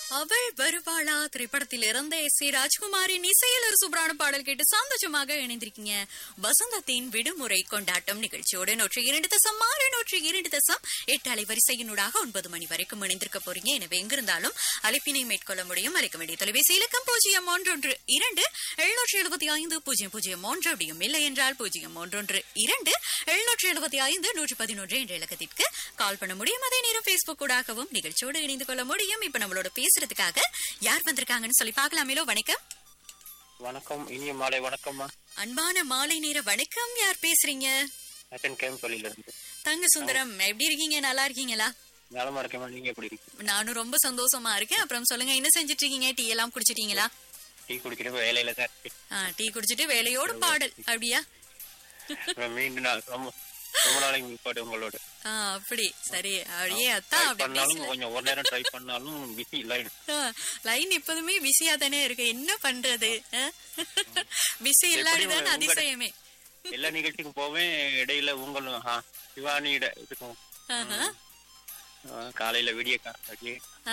அவள் வருவாளா திரைப்படத்தில் இருந்த எஸ் சி ராஜ்குமாரின் இசையில் ஒரு சூப்பரான பாடல் கேட்டு சந்தோஷமாக இணைந்திருக்கீங்க வசந்தத்தின் விடுமுறை கொண்டாட்டம் நிகழ்ச்சியோடு நூற்றி இரண்டு தசம் ஆறு நூற்றி இரண்டு தசம் எட்டு அலைவரிசையினூடாக ஒன்பது மணி வரைக்கும் இணைந்திருக்க போறீங்க எனவே எங்கிருந்தாலும் அழைப்பினை மேற்கொள்ள முடியும் அழைக்க வேண்டிய தொலைபேசி இலக்கம் பூஜ்ஜியம் ஒன்றொன்று இரண்டு எழுநூற்றி எழுபத்தி ஐந்து பூஜ்ஜியம் பூஜ்ஜியம் ஒன்று அப்படியும் இல்லை என்றால் பூஜ்ஜியம் ஒன்றொன்று இரண்டு எழுநூற்றி எழுபத்தி ஐந்து நூற்றி பதினொன்று என்ற இலக்கத்திற்கு கால் பண்ண முடியும் அதே நேரம் பேஸ்புக் ஊடாகவும் நிகழ்ச்சியோடு இணைந்து கொள்ள முடியும் இப்ப நம்மளோட பேசுறதுக்காக யார் வந்திருக்காங்கன்னு சொல்லி பார்க்கலாமேலோ வணக்கம் வணக்கம் இனிய மாலை வணக்கம்மா அன்பான மாலை நேர வணக்கம் யார் பேசுறீங்க நச்சன் கேம்பள்ளியில இருந்து தங்க சுந்தரம் எப்படி இருக்கீங்க நல்லா இருக்கீங்களா நலமா இருக்கேம்மா நீங்க எப்படி இருக்கீங்க நானும் ரொம்ப சந்தோஷமா இருக்கேன் அப்புறம் சொல்லுங்க என்ன செஞ்சிட்டு இருக்கீங்க டீ எல்லாம் குடிச்சிட்டீங்களா டீ குடிக்கிற வேலையில தான் இருக்கு ஆ, டீ குடிச்சிட்டு வேலையோட பாடல் அப்படியா அப்புறம் மீண்டும் நான் ரொம்ப ரொம்ப நாளைக்கு முற்பாடு உங்களோட ஆ, அப்படி சரி அப்படியே அத்தா ட்ரை அப்படி பண்ணாலும் பேசல கொஞ்சம் ஒரு நேரம் ட்ரை பண்ணாலும் பிஸி லைன் லைன் எப்போதுமே பிஸியா தானே இருக்கு என்ன பண்றது பிஸி இல்லாததான் உங்க- அதிசயமே எல்லா நிகழ்ச்சிக்கும் போவேன் இடையில உங்களும் ஆ, சிவானியிட இதுக்கும் ஆஹா. ஆ, காலையில விடிய காட்டி ஆ.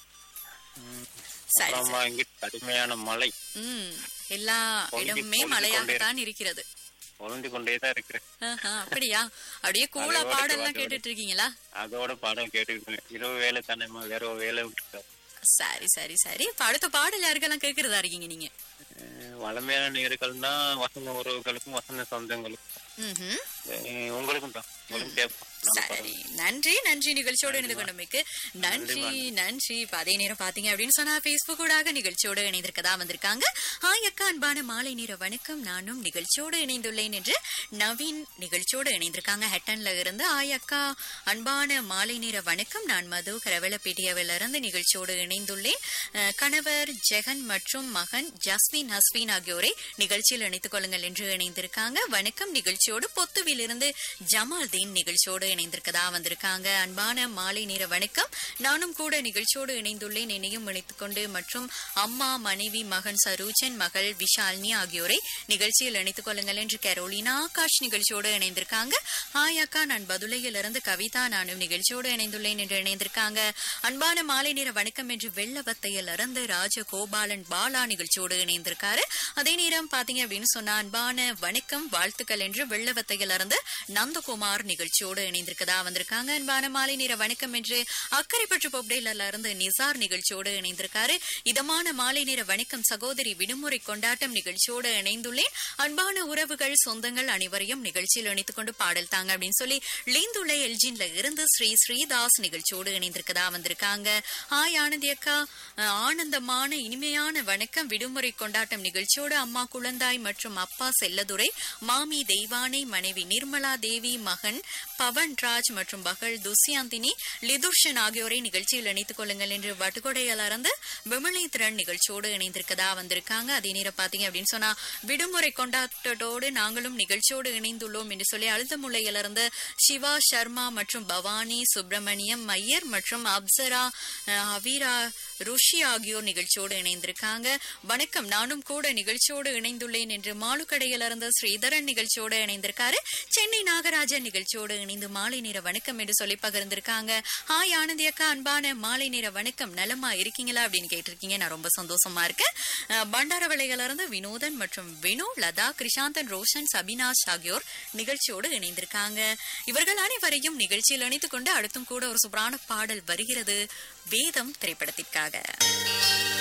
சரி அப்புறமா இங்க கடுமையான மழை ம் எல்லா பொங்கி- இடமுமே பொங்கி மழையாகத்தான் இருக்கிறது ஒழுந்து கொண்டே தான் இருக்கிறேன் ஆஹா, அப்படியா அப்படியே கூலா அதோட பாடல்லாம் அதோட. கேட்டுட்டு இருக்கீங்களா அதோட பாடம் கேட்டுக்கிட்டு இரவு வேலை தானேம்மா வேற ஒரு வேலை விட்டுருக்காரு சரி சரி சரி இப்ப அடுத்த பாடல் யாருக்கெல்லாம் கேக்குறதா இருக்கீங்க நீங்க அஹ் வளமையான நேர்கள் தான் வசந்த உறவுகளுக்கும் வசந்த சொந்தங்களுக்கும் ம்ஹும். அஹ் உங்களுக்கும் தான் உங்களுக்கும் கேட்போம் சரி நன்றி நன்றி நிகழ்ச்சியோடு இணைந்து கொண்டமைக்கு நன்றி நன்றி இப்ப அதே நேரம் பாத்தீங்க அப்படின்னு சொன்னா பேஸ்புக் ஊடாக நிகழ்ச்சியோடு இணைந்திருக்கதா வந்திருக்காங்க ஹாய் அக்கா அன்பான மாலை நேர வணக்கம் நானும் நிகழ்ச்சியோடு இணைந்துள்ளேன் என்று நவீன் நிகழ்ச்சியோடு இணைந்திருக்காங்க ஹெட்டன்ல இருந்து ஹாய் அக்கா அன்பான மாலை நேர வணக்கம் நான் மது கரவலப்பேட்டியாவில இருந்து நிகழ்ச்சியோடு இணைந்துள்ளேன் அஹ், கணவர் ஜெகன் மற்றும் மகன் ஜஸ்மின் ஹஸ்வின் ஆகியோரை நிகழ்ச்சியில் இணைத்துக் கொள்ளுங்கள் என்று இணைந்திருக்காங்க வணக்கம் நிகழ்ச்சியோடு பொத்துவில் இருந்து ஜமால்தீன் நிகழ்ச்சியோடு இணைந்திருக்கதா வந்திருக்காங்க அன்பான மாலை நேர வணக்கம் நானும் கூட நிகழ்ச்சியோடு இணைந்துள்ளேன் என்னையும் இணைத்துக் கொண்டு மற்றும் அம்மா மனைவி மகன் சரூஜன் மகள் விஷாலினி ஆகியோரை நிகழ்ச்சியில் இணைத்துக் கொள்ளுங்கள் என்று கரோலினா ஆகாஷ் நிகழ்ச்சியோடு இணைந்திருக்காங்க ஹாய் அக்கா நான் பதுளையில் இருந்து கவிதா நானும் நிகழ்ச்சியோடு இணைந்துள்ளேன் என்று இணைந்திருக்காங்க அன்பான மாலை நேர வணக்கம் என்று வெள்ளவத்தையில் இருந்து ராஜகோபாலன் பாலா நிகழ்ச்சியோடு இணைந்திருக்காரு அதே நேரம் பாத்தீங்க அப்படின்னு சொன்னா அன்பான வணக்கம் வாழ்த்துக்கள் என்று வெள்ளவத்தையில் இருந்து நந்தகுமார் நிகழ்ச்சியோடு இணைந்திருக்கதா வந்திருக்காங்க அன்பான மாலை நேர வணக்கம் என்று அக்கரைப்பற்று பொப்டேல இருந்து நிசார் நிகழ்ச்சியோடு இணைந்திருக்காரு இதமான மாலை நேர வணக்கம் சகோதரி விடுமுறை கொண்டாட்டம் நிகழ்ச்சியோடு இணைந்துள்ளேன் அன்பான உறவுகள் சொந்தங்கள் அனைவரையும் நிகழ்ச்சியில் இணைத்துக் கொண்டு பாடல் தாங்க அப்படின்னு சொல்லி லீந்துள்ள எல்ஜின்ல இருந்து ஸ்ரீ ஸ்ரீதாஸ் நிகழ்ச்சியோடு இணைந்திருக்கதா வந்திருக்காங்க ஹாய் ஆனந்தி அக்கா அஹ், ஆனந்தமான இனிமையான வணக்கம் விடுமுறை கொண்டாட்டம் நிகழ்ச்சியோடு அம்மா குழந்தாய் மற்றும் அப்பா செல்லதுரை மாமி தெய்வானை மனைவி நிர்மலா தேவி மகன் பவன் ராஜ் மற்றும் மகள் துஷ்யாந்தினி லிதுஷன் ஆகியோரை நிகழ்ச்சியில் இணைத்துக் கொள்ளுங்கள் என்று வட்டுக்கொடையில் இருந்து விமலை திறன் நிகழ்ச்சியோடு இணைந்திருக்கதா வந்திருக்காங்க அதே நேரம் பாத்தீங்க அப்படின்னு சொன்னா விடுமுறை கொண்டாட்டத்தோடு நாங்களும் நிகழ்ச்சியோடு இணைந்துள்ளோம் என்று சொல்லி அழுத்தமுல்லையிலிருந்து சிவா சர்மா மற்றும் பவானி சுப்பிரமணியம் மையர் மற்றும் அப்சரா அஹ், அவிரா ருஷி ஆகியோர் நிகழ்ச்சியோடு இணைந்திருக்காங்க வணக்கம் நானும் கூட நிகழ்ச்சியோடு இணைந்துள்ளேன் என்று மாலுக்கடையில் இருந்த ஸ்ரீதரன் நிகழ்ச்சியோடு இணைந்திருக்காரு சென்னை நாகராஜன் நிகழ்ச்சியோடு இணைந்து மாலை நேர வணக்கம் என்று சொல்லி பகிர்ந்திருக்காங்க ஹாய் ஆனந்தி அக்கா அன்பான மாலை நேர வணக்கம் நலமா இருக்கீங்களா அப்படின்னு கேட்டிருக்கீங்க நான் ரொம்ப சந்தோஷமா இருக்கேன் அஹ், பண்டாரவளையில இருந்து வினோதன் மற்றும் வினு லதா கிருஷாந்தன் ரோஷன் சபினாஷ் ஆகியோர் நிகழ்ச்சியோடு இணைந்திருக்காங்க இவர்கள் அனைவரையும் நிகழ்ச்சியில் இணைத்துக் கொண்டு அடுத்தும் கூட ஒரு சூப்பரான பாடல் வருகிறது வேதம் திரைப்படத்திற்காக